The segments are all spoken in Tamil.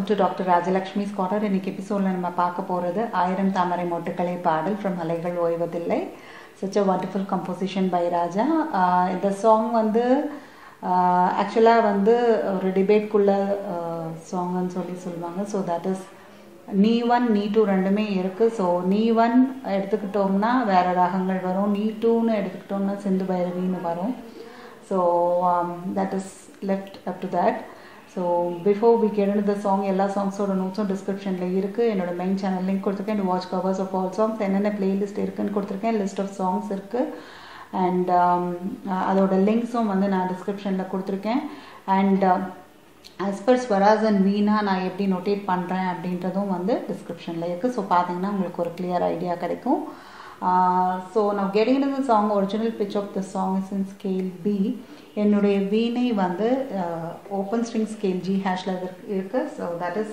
டு டாக்டர் ராஜலக்ஷ்மிஸ் கார்னர் இன்னைக்கு எபிசோடில் நம்ம பார்க்க போகிறது ஆயிரம் தாமரை மொட்டுக்களை பாடல் ஃப்ரம் அலைகள் ஓய்வதில்லை such a wonderful composition by ராஜா ஆஹ் இந்த சாங் வந்து ஆக்சுவலாக வந்து ஒரு டிபேட்குள்ள சாங்குன்னு சொல்லி சொல்லுவாங்க ஸோ தட் இஸ் நீ ஒன் நீ டூ ரெண்டுமே இருக்குது ஸோ நீ ஒன் எடுத்துக்கிட்டோம்னா வேறு ராகங்கள் வரும் நீ டூன்னு எடுத்துக்கிட்டோம்னா சிந்து பைரவின்னு வரும் so that is left up to that so before we get இந்த சாங் எல்லா சாங்ஸோட நோட்ஸும் டிஸ்கிரிப்ஷனில் இருக்குது என்னோட மெயின் சேனல் லிங்க் கொடுத்துருக்கேன் watch covers of all songs என்னென்ன பிளேலிஸ்ட் இருக்குன்னு கொடுத்துருக்கேன் லிஸ்ட் ஆஃப் சாங்ஸ் இருக்குது அண்ட் அதோட லிங்க்ஸும் வந்து நான் டிஸ்கிரிப்ஷனில் கொடுத்துருக்கேன் அண்ட் ஆஸ் பர் ஸ்வராஸ் அண்ட் வீணா நான் எப்படி நோட்டேட் பண்ணுறேன் அப்படின்றதும் வந்து டிஸ்கிரிப்ஷனில் இருக்குது ஸோ பார்த்தீங்கன்னா உங்களுக்கு ஒரு கிளியர் ஐடியா கிடைக்கும் ஸோ நான் கெட்டிங் இந்த song original pitch of the song is in scale B என்னுடைய வீணை வந்து ஓப்பன் ஸ்ட்ரிங் ஸ்கேல் ஜி ஹேஷில் இருக்கு so that is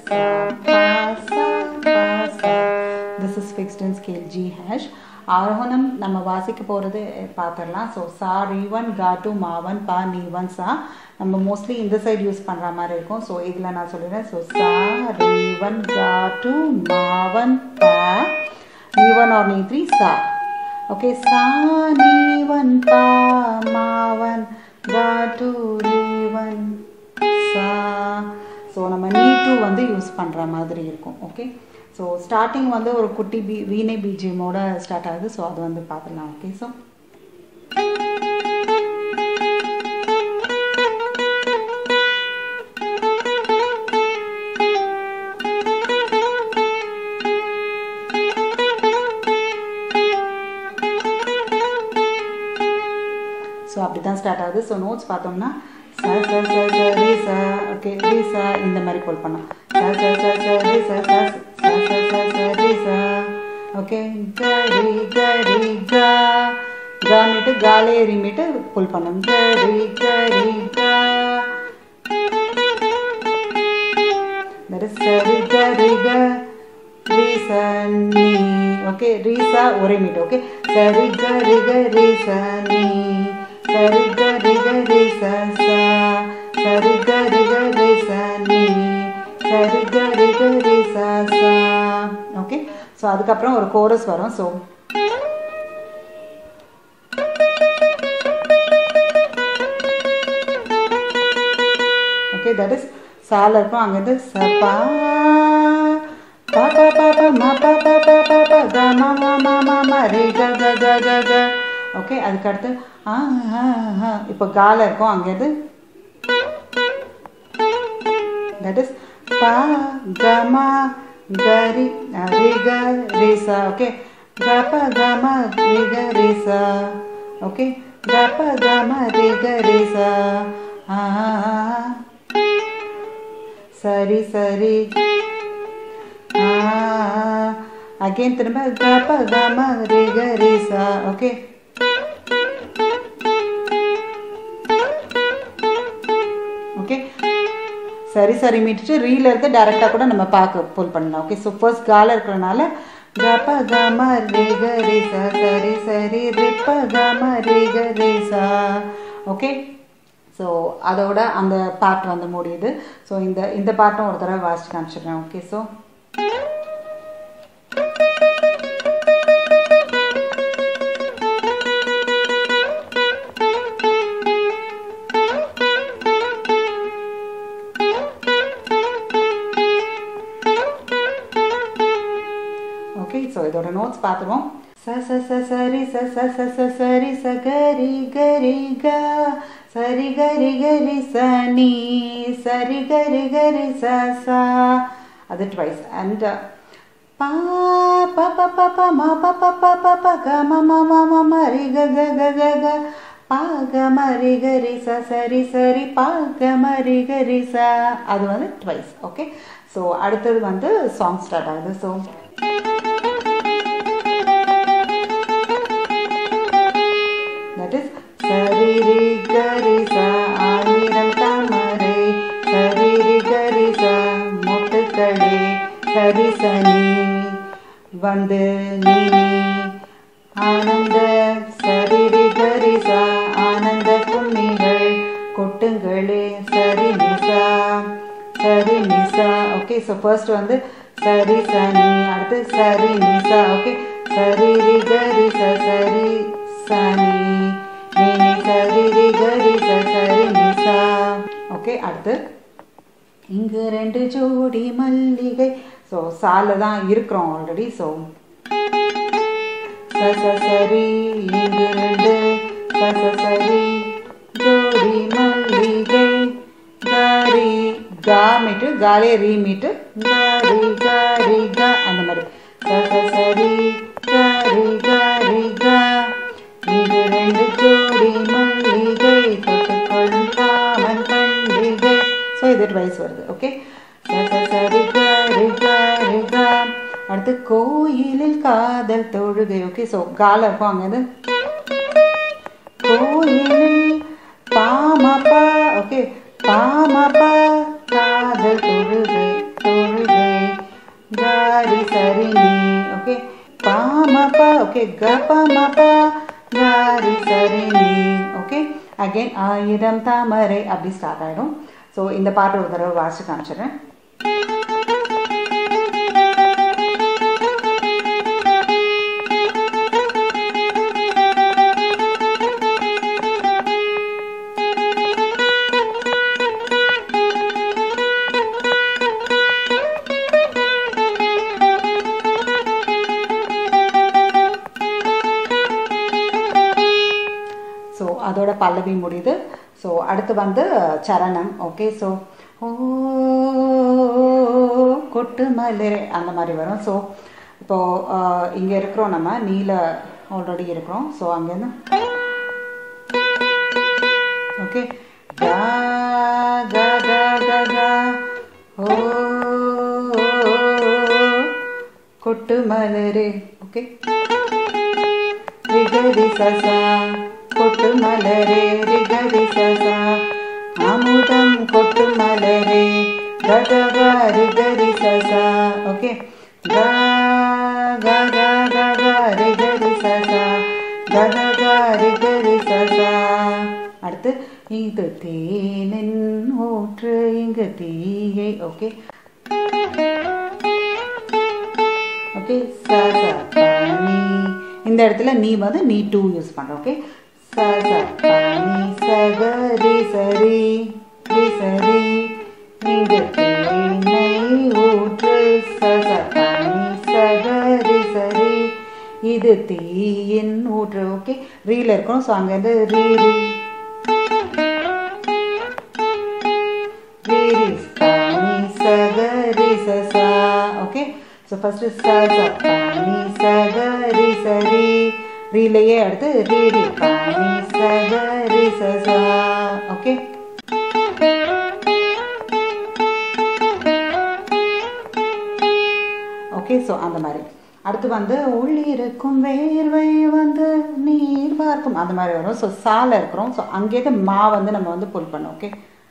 this is fixed in scale G hash ஆரோகணம் நம்ம வாசிக்க போகிறது பார்த்துடலாம் ஸோ சா ரீவன் கா டு மாவன் பா நீவன் சா நம்ம மோஸ்ட்லி இந்த சைடு யூஸ் பண்ணுற மாதிரி இருக்கும் ஸோ இதில் நான் சொல்லிடுறேன் ஸோ சா ரீவன் கா டு மாவன் பா நீவன் ஆர் நீ த்ரீ சா ஓகே சா நீவன் பா மாவன் கா டு ரீவன் சா ஸோ நம்ம நீ டூ வந்து யூஸ் பண்ணுற மாதிரி இருக்கும் ஓகே ஸோ ஸ்டார்டிங் வந்து ஒரு குட்டி பி வீணை பிஜிஎமோட ஸ்டார்ட் ஆகுது ஸோ அது வந்து பார்த்துடலாம் ஓகே ஸோ ஸோ அப்படி தான் ஸ்டார்ட் ஆகுது ஸோ நோட்ஸ் பார்த்தோம்னா ச ச ச ச ரீ ச ஓகே ரீ ச இந்த மாதிரி கோல் பண்ணோம் ச ச ச ச ரீ ச ச ச ச ச ச ரீ ச ஓகே க ரீ க ரீ க காமிட்டு காலே ரீமிட்டு புல் பண்ணோம் க ரீ க ரீ க தட் இஸ் சரி க ரீ க ரீ ச நீ ஓகே ரீ ச ஒரே மீட் ஓகே சரி க ரீ க ரீ ச நீ சரி க ரி க ரி ச ச சரி க ரி க ரி ச நீ சரி க ரி க ரி ச ச ஓகே ஸோ அதுக்கப்புறம் ஒரு கோரஸ் வரும் ஸோ ஓகே தட் இஸ் சால இருக்கும் அங்கேருந்து ச பா பா பா பா பா மா பா பா பா பா பா க மா மா மா மா மா ரே க க க க க ஓகே அதுக்கடுத்து ஆ ஆ இப்போ கால இருக்கும் அங்கேருந்து தட் இஸ் பா க மா கரி ரி க ரி சா ஓகே க ப க ம ரி க ரி சா ஓகே க ப க ம ரி க ரி சா ஆ சரி சரி அகைன் திரும்ப க ப க ம ரி க ரி சா ஓகே ஓகே சரி சரி மீட்டுட்டு ரீல இருந்து டைரெக்டாக கூட நம்ம பார்க்க புல் பண்ணலாம் ஓகே ஸோ ஃபர்ஸ்ட் கால இருக்கிறனால கப கம ரே க ரே ச சரி சரி ரிப்ப கம ரே க ரே சா ஓகே ஸோ அதோட அந்த பார்ட் வந்து முடியுது ஸோ இந்த இந்த பார்ட்டும் ஒரு தடவை வாசிச்சு காமிச்சிடுறேன் ஓகே ஸோ ஓகே ஸோ இதோட நோட்ஸ் பார்த்துருவோம் ச ச ச சரி ச ச ச ச சரி ச கரி கரி க சரி கரி கரி ச நீ சரி கரி கரி ச ச அது ட்வைஸ் அண்ட் பா ப ப ப ப ம ப ப ப ப ப க ம ம ம ம ம ரி க க க க க பா க ம ரி க ரி ச சரி சரி பா க ம ரி க ரி ச அது வந்து ட்வைஸ் ஓகே ஸோ அடுத்தது வந்து சாங் ஸ்டார்ட் ஆகுது ஸோ that is சரி ரி கரி ச ஆயிரம் தாமரை சரி ரி கரி ச மொட்டுக்களே சரி சனி வந்து நீ ஆனந்த சரி ரி கரி ச ஆனந்த கும்மிகள் கொட்டுங்களே சரி நிசா சரி நிசா ஓகே ஸோ ஃபர்ஸ்ட் வந்து சரி சனி அடுத்து சரி நிசா ஓகே சரி ரி கரி ச சரி சனி நீ நீ சரி ரி கரி ச சரி நிசா ஓகே அடுத்து இங்கு ரெண்டு ஜோடி மல்லிகை ஸோ சால தான் இருக்கிறோம் ஆல்ரெடி ஸோ ச ச சரி இங்கு ரெண்டு ச ச சரி ஜோடி மல்லிகை கரி கா மீட்டு காலே ரீ மீட்டு கரி கரி க அந்த மாதிரி ச ச சரி கரி கரி க இங்கு ரெண்டு ஜோடி மல்லிகை தொட்டுக்கொள்ளும் காமன் பண்டிகை ஸோ இது ட்வைஸ் வருது ஓகே ச ச சரி கரி கரி க அடுத்து கோயிலில் காதல் தொழுகை ஓகே ஸோ கால இருக்கும் அங்கேருந்து கோயிலில் பாமப்பா ஓகே பாமப்பா காதல் தொழுகை தொழுகை காரி சரி நீ ஓகே பாமப்பா ஓகே க பாமப்பா காரி சரி நீ ஓகே அகைன் ஆயிரம் தாமரை அப்படி ஸ்டார்ட் ஆகிடும் ஸோ இந்த பாட்டு ஒரு தடவை வாசிச்சு காமிச்சிடுறேன் ஸோ அதோட பல்லவி முடியுது ஸோ அடுத்து வந்து சரணம் ஓகே ஸோ ஓ கொட்டு மலரே அந்த மாதிரி வரும் ஸோ இப்போது இங்கே இருக்கிறோம் நம்ம நீல ஆல்ரெடி இருக்கிறோம் ஸோ அங்கேருந்து ஓகே கா கா கா கா கா ஓ கொட்டு மலரே ஓகே ரிகரி சசா கொட்டு மலரே ரிகரி சசா அமுதம் கொட்டு மலரே கக ரிகரி சசா ஓகே க க க க க ரிகரி சசா கக க ரிகரி சசா அடுத்து இது தேனின் ஊற்று இங்கு தீயை ஓகே ஓகே ச ச ப நீ இந்த இடத்துல நீ வந்து நீ டூ யூஸ் பண்ற ஓகே ச ச ப நீ ச க ரி சரி ரி சரி இங்கு தேனை ஊற்று ச ச ப நீ ச க ரி சரி இது தீயின் ஊற்று ஓகே ரீல இருக்கும் ஸோ அங்கேருந்து ரீ ரீ ரீ ரி ச நீ ச க ரி ச சா ஓகே ஸோ ஃபஸ்ட்டு ச ச ப நீ ச க ரி ச ரி ரீலையே அடுத்து ரீ ரி ப நீ ச க ரி ச சா ஓகே ஓகே ஸோ அந்த மாதிரி அடுத்து வந்து உள்ளிருக்கும் வேர்வை வந்து நீர் பார்க்கும் அந்த மாதிரி வரும் ஸோ சால இருக்கிறோம் ஸோ அங்கேருந்து மா வந்து நம்ம வந்து புல் பண்ணோம் ஓகே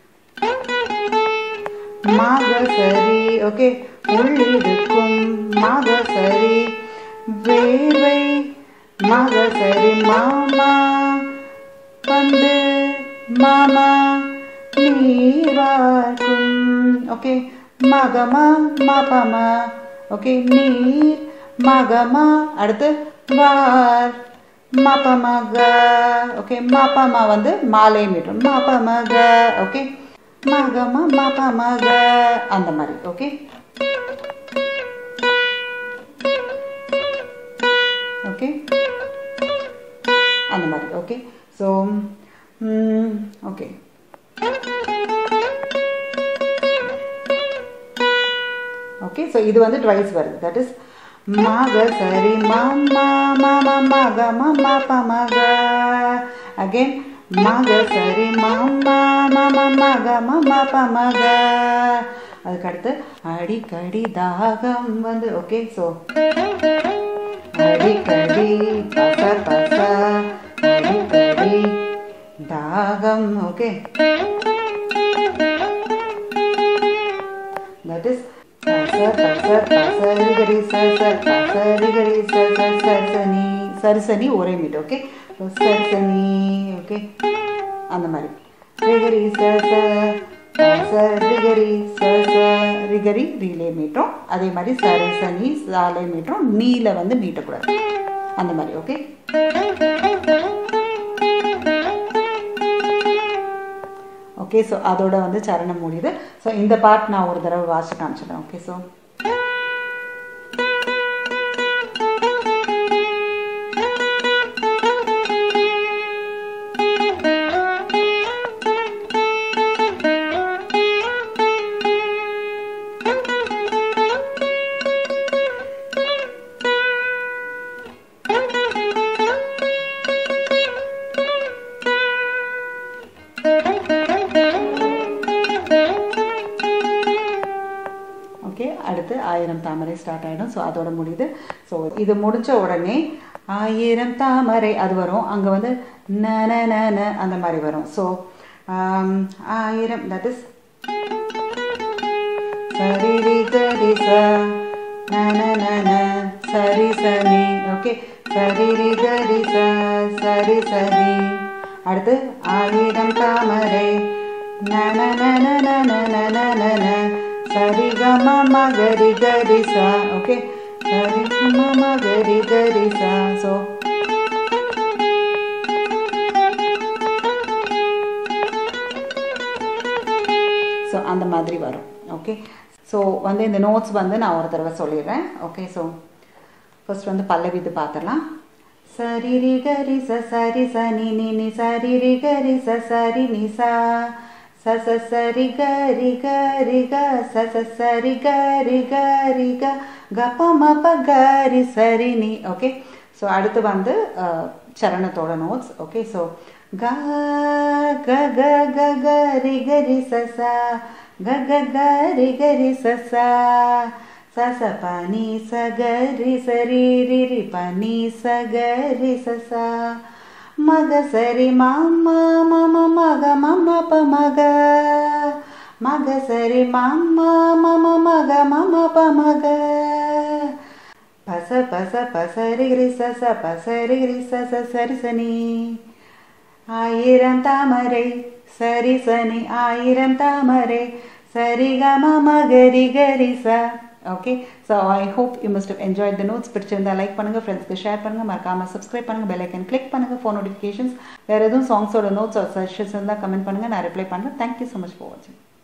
மாக சரி ஓகே உள்ளிருக்கும் மாக சரி வேர்வை மாக சரி மாமா வந்து மாமா நீர்வார்க்கும் ஓகே மகமா மாபமா ஓகே நீர் மகமா அடுத்து வார் மாப்பமக ஓகே மாப்பமா வந்து மாலை மீட்டும் மாப்பமக ஓகே மகமா மாப்பமக அந்த மாதிரி ஓகே ஓகே அந்த மாதிரி okay so okay okay so இது வந்து ட்வைஸ் வருது தட் இஸ் மக சரி மாமா மாமா மக மாமா பமக அகைன் மக சரி மாமா மாமா மக மாமா பமக அதுக்கடுத்து அடிக்கடி தாகம் வந்து ஓகே ஸோ அடிக்கடி பச பச அடிக்கடி தாகம் ஓகே தட் இஸ் பச பச பசரிகரி ச ச பசரிகரி ச ச சர்சனி சர்சனி ஒரே மீட் ஓகே சர்சனி ஓகே அந்த மாதிரி ரிகரி ச ச சரிகரி ச சரிகரி ரீலே மீட்டோம் அதே மாதிரி சரி சனி சாலை மீட்டோம் நீல வந்து மீட்டக்கூடாது அந்த மாதிரி ஓகே ஓகே ஸோ அதோட வந்து சரணம் முடியுது ஸோ இந்த பாட் நான் ஒரு தடவை வாசிச்சு காமிச்சிடுறேன் ஓகே ஸோ ஓகே அடுத்து ஆயிரம் தாமரை ஸ்டார்ட் ஆகிடும் ஸோ அதோட முடியுது ஸோ இது முடிஞ்ச உடனே ஆயிரம் தாமரை அது வரும் அங்கே வந்து ந ந ந ந அந்த மாதிரி வரும் ஸோ ஆயிரம் தட் இஸ் சரி ரி கரி ச ந ந ந ந சரி சனி ஓகே சரி ரி கரி ச சரி சனி அடுத்து ஆயிரம் தாமரை ந ந ந ந ந ந ந ந ந ந சரி க ம ம கரி கரி சா ஓகே சரி க ம ம கரி கரி சா ஸோ ஸோ அந்த மாதிரி வரும் ஓகே ஸோ வந்து இந்த நோட்ஸ் வந்து நான் ஒரு தடவை சொல்லிடுறேன் ஓகே ஸோ ஃபர்ஸ்ட் வந்து பல்லவி இது பார்த்துடலாம் சரி ரி கரி ச சரி ச நி நி நி சரி ரி கரி ச சரி நி சா ச ச சரி கரி கரி க ச ச சரி கரி கரி க க ப ம ப கரி சரி நி ஓகே ஸோ அடுத்து வந்து அஹ், சரணத்தோட நோட்ஸ் ஓகே ஸோ க க க க க ரி க ரி ச ச க க க ரி க ரி ச ச ச ச ப நீ ச க ரி ச ரி ரி ரி ப நீ ச க ரி ச ச மக சரி மாமா மம மக மம ப மக மக சரி மாமா மம மக மம ப மக பச பச பசரி கிரி ச ச பசரி கிரி ச ச சரி சனி ஆயிரம் தாமரை சரி சனி ஆயிரம் தாமரை சரி கம மகரி கரி ச okay so I hope you must enjoy the notes பிடிச்சிருந்தா லைக் பண்ணுங்க ஃப்ரெண்ட்ஸ்க்கு ஷேர் பண்ணுங்க மறக்காம சப்ஸ்கிரைப் பண்ணுங்க பெல் ஐக்கன் கிளிக் பண்ணுங்க ஃபோன் நோட்டிஃபிகேஷன்ஸ் வேறு எதுவும் சாங்ஸோட நோட்ஸ் சஜஷன்ஸ் இருந்தால் கமெண்ட் பண்ணுங்க நான் ரிப்ளை பண்ணுறேன் தேங்க்யூ ஸோ மச் ஃபார் வாட்சிங்